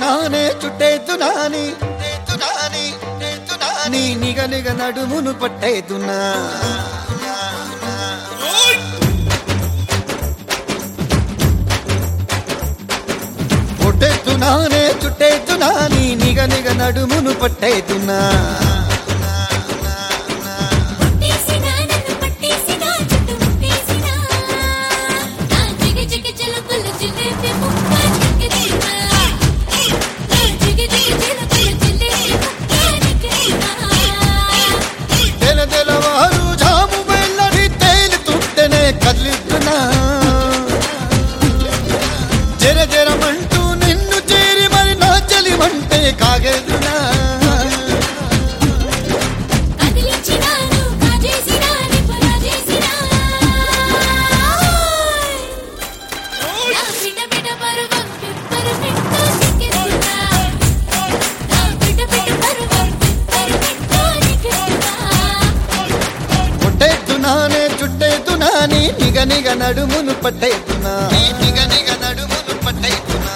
కొట్టేతున్నానే చుట్టేతున్నాని నీ నిగ నిగ నడుమును పట్టేతున్నా కొట్టేతున్నానే చుట్టేతున్నా నీ నిగ నిగ నడుమును పట్టేతున్నా పట్టేసినా నన్ను పట్టేసినా చుట్టు ముట్టేసినా నా జిగి జిగి చిలుకలు జిలేబీ ముక్క నిక్కినా నా జిగి జిగి చిలుకలు జిలేబీ ముక్క నిక్కినా తెల తెలవారు జాము వెళ్ళని తేలుతుంటేనే కదిలిస్తున్నా జర జరమంటూ నిన్ను చేరి మరి నా చలిమంటే కాగేదునా కదిలించినాను కాజేసినా నిప్పులా చేసినా నా బిడ్డ బిడ్డ పరువం పిప్పరు పిట్టు నిక్కిస్తున్నా నా బిడ్డ బిడ్డ పరువం పిప్పరు పిట్టు నిక్కిస్తున్నా కొట్టేస్తున్నానే చుట్టేతున్నా నీ నిగ నిగ నడుమును పట్టేతున్నా నీ నిగ నిగ నడుమును పట్టేతున్నా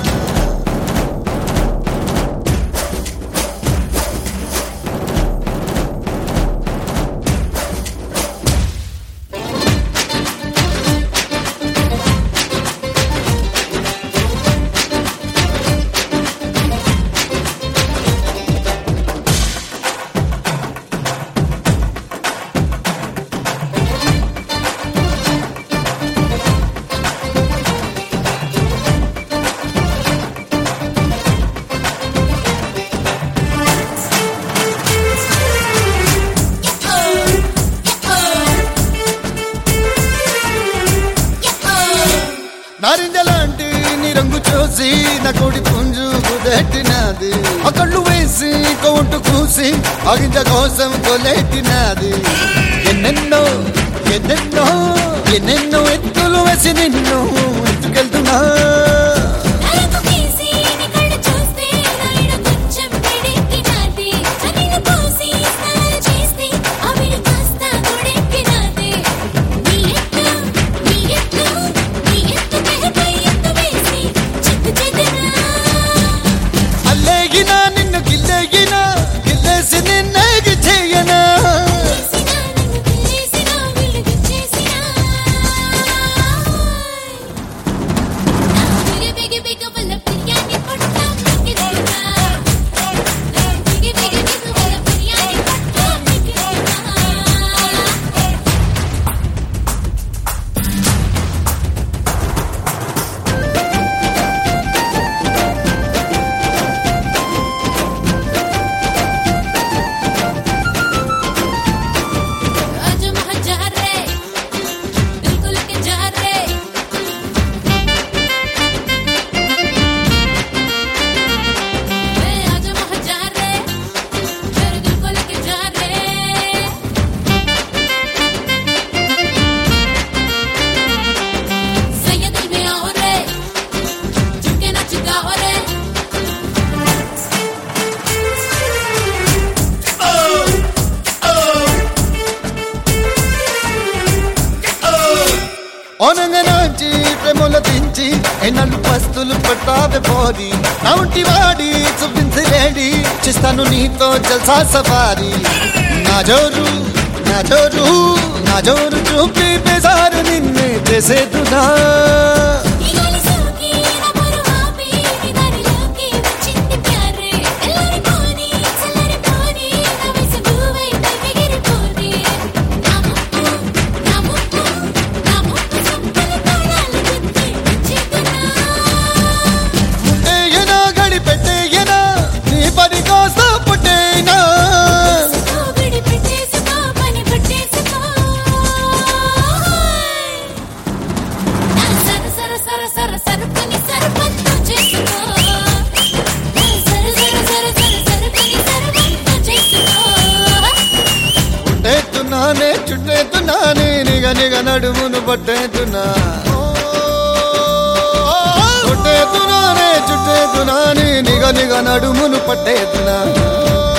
నారింజ లాంటి నీ రంగు చూసి నా కోడి పుంజు కుదెట్టినది ఆ కళ్ళు వేసి కౌంటు కూసి అగింజ కోసం కొలెట్టినది ఎన్నెన్నో ఎన్నెన్నో ఎన్నెన్నో ఎత్తులు వేసి నిన్ను ఎత్తుకెళ్తున్నా నరకు తీసి నీ కళ్ళు చూస్తే నాయన కొంచెం వేడెక్కినాది చలిని పోసి స్నానం చేస్తే అవిడు కాస్త గొడెక్కినాది నీ ఎత్తు నీ ఎత్తు నీ ఎత్తు పైపై ఎత్తు వేసి చిక్కు చెదనా అల్లేగినా నిన్ను గిల్లేగినా గిల్లేసి నిన్నేగి చేయనా చేసినా నన్ను పిల్లేసినా విలుగిచ్చేసినా నా బిగి బిగి బిగి వల్ల బిర్యానీ పొట్ట మిగిలినా నా బిగి బిగి బిగి వల్ల బిర్యానీ పొట్ట మిగిలినా आज महजार रे बिल्कुल के जा रे मैं आज महजार रे तेरे दिल को लेके जा रे सैयद दिल में आओ रे झुमके नाच गाओ रे ఓనంగనాంచి ప్రేమల దించి ఎన్నళ్ళు పస్తులు పట్టావే పోరి నా ఉంటి వాడి చూపించి లేడి చేస్తాను నీతో జల్సా సఫారీ నా జోరు నా జోరు నా జోరు చూపి బేజారు నిన్నే చేసేదునా ఈ గాలి సోకి నా పరువాపి నీ దారిలోకి వచ్చింది ప్యారే ఎల్లరిపోని చల్లరిపోని నా వయసు నువ్వై ఎగిరిపోని నా ముక్కు నా ముక్కు నా ముక్కు సంపల తాళాలు గుద్ది వచ్చేతున్నా ముట్టేయనా గడి పెట్టేయనా నీ పని కాస్త పుట్టేనా కోవిడి పెట్టేసుకో పని పట్టేసుకో నా సర సర సర సర సరుకుని సర్వంతం చేసుకో నా సర సర సర సర సరుకుని సర్వంతం చేసుకో చుట్టేతున్నానే చుట్టేతున్నానే నిగ నిగ నడుమును పట్టేతున్నా చుట్టేతున్నానే చుట్టేతున్నానే నిగ నిగ నడుమును పట్టేతున్నా